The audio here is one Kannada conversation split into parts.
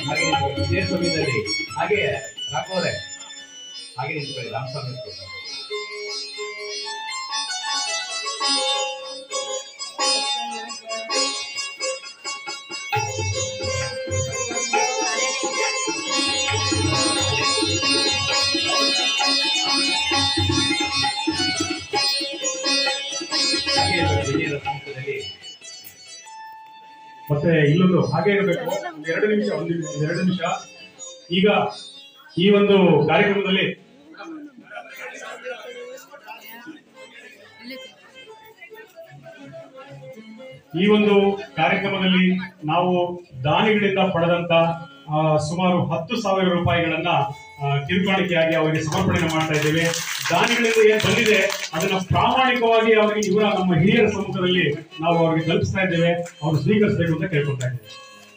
ಹಾಗೆ ನಿಂತ್ಕೊಳ್ಳಿ. ಇದೇ ಸಮಯದಲ್ಲಿ ಹಾಗೆ ರಾಘವರೇ ಹಾಗೆ ನಿಂತ್ಕೊಳ್ಳಿ ರಾಮಸ್ವಾಮಿ ಅವ್ರು. ಹಾಗೆ ಇರ್ಬೇಕು, ಹಿರಿಯರ ಸಮ್ಮುಖದಲ್ಲಿ ಮತ್ತೆ ಇಲ್ಲೊಂದು ಹಾಗೆ ಇರಬೇಕು ಒಂದು ಎರಡು ನಿಮಿಷ ಒಂದು ನಿಮಿಷ ಒಂದು ಎರಡು ನಿಮಿಷ ಈಗ ಈ ಒಂದು ಕಾರ್ಯಕ್ರಮದಲ್ಲಿ ಈ ಒಂದು ಕಾರ್ಯಕ್ರಮದಲ್ಲಿ ನಾವು ದಾನಿಗಳಿಂದ ಪಡೆದಂತ ಆ, ಸುಮಾರು ಹತ್ತು ಸಾವಿರ ರೂಪಾಯಿಗಳನ್ನ ಆ, ಕಿರುಕಾಣಿಕೆಯಾಗಿ ಅವರಿಗೆ ಸಮರ್ಪಣೆ ಮಾಡ್ತಾ ಇದ್ದೇವೆ ದಾನಿಗಳಿಂದ ಏನ್ ಬಂದಿದೆ ಅದನ್ನ ಪ್ರಾಮಾಣಿಕವಾಗಿ ಅವರಿಗೆ ಇವರ ನಮ್ಮ ಹಿರಿಯರ ಸಮ್ಮುಖದಲ್ಲಿ ನಾವು ಅವರಿಗೆ ತಲುಪಿಸ್ತಾ ಇದ್ದೇವೆ ಅವರು ಸ್ವೀಕರಿಸಬೇಕು ಅಂತ ಕೇಳ್ಕೊಳ್ತಾ ಇದ್ದೇವೆ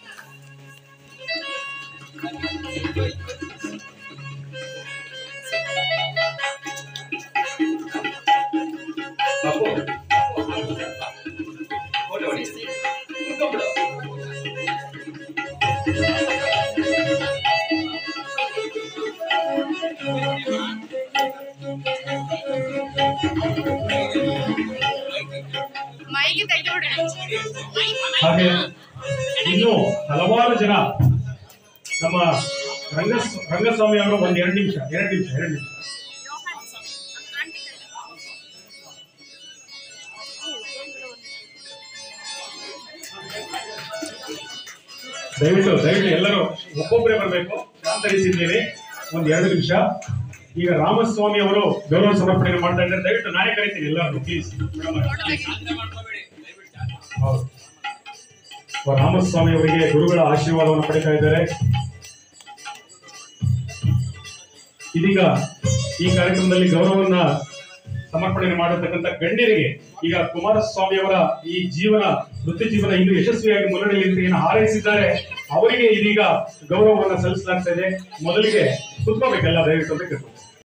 ಬಾಪು, ಫೋಟೋ ಹೊಡಿ. ಕುತ್ಕೊಂಡ್ಬಿಡು. ಮೈಗೆ ತೆಗೆದುಬಿಡ್ರಿ ಹಾಗೆ ಇನ್ನು ಹಲವಾರು ಜನ ನಮ್ಮ ರಂಗ ರಂಗಸ್ವಾಮಿ ಅವರು ಒಂದ್ ಎರಡು ನಿಮಿಷ ಎರಡು ನಿಮಿಷ ಎರಡು ನಿಮಿಷ ದಯವಿಟ್ಟು ದಯವಿಟ್ಟು ಎಲ್ಲರೂ ಒಬ್ಬೊಬ್ಬರೇ ಬರಬೇಕು ಶಾಂತರಿಸಿದ್ದೇವೆ ಒಂದ್ ಎರಡು ನಿಮಿಷ ಈಗ ರಾಮಸ್ವಾಮಿ ಅವರು ಗೌರವ ಸಮರ್ಪಣೆ ಮಾಡ್ತಾ ಇದ್ದಾರೆ ದಯವಿಟ್ಟು ನಾನೇ ಕರಿತೀನಿ ಎಲ್ಲರೂ ಪ್ಲೀಸ್ ಹೌದು ಒಬ್ಬ ರಾಮಸ್ವಾಮಿ ಅವರಿಗೆ ಗುರುಗಳ ಆಶೀರ್ವಾದವನ್ನು ಪಡಿತಾ ಇದ್ದಾರೆ ಇದೀಗ ಈ ಕಾರ್ಯಕ್ರಮದಲ್ಲಿ ಗೌರವವನ್ನ ಸಮರ್ಪಣೆ ಮಾಡತಕ್ಕಂತ ಗಣ್ಯರಿಗೆ ಈಗ ಕುಮಾರಸ್ವಾಮಿ ಅವರ ಈ ಜೀವನ ವೃತ್ತಿ ಜೀವನ ಇನ್ನೂ ಯಶಸ್ವಿಯಾಗಿ ಮುನ್ನಡೆಯಲಿ ಅಂತ ಏನು ಹಾರೈಸಿದ್ದಾರೆ ಅವರಿಗೆ ಇದೀಗ ಗೌರವವನ್ನ ಸಲ್ಲಿಸಲಾಗ್ತಾ ಇದೆ ಮೊದಲಿಗೆ ಕುತ್ಕೋಬೇಕೆಲ್ಲ ದಯವಿಟ್ಟು ಅಂತ ಕೇಳ್ಕೊಳ್ತೀನಿ.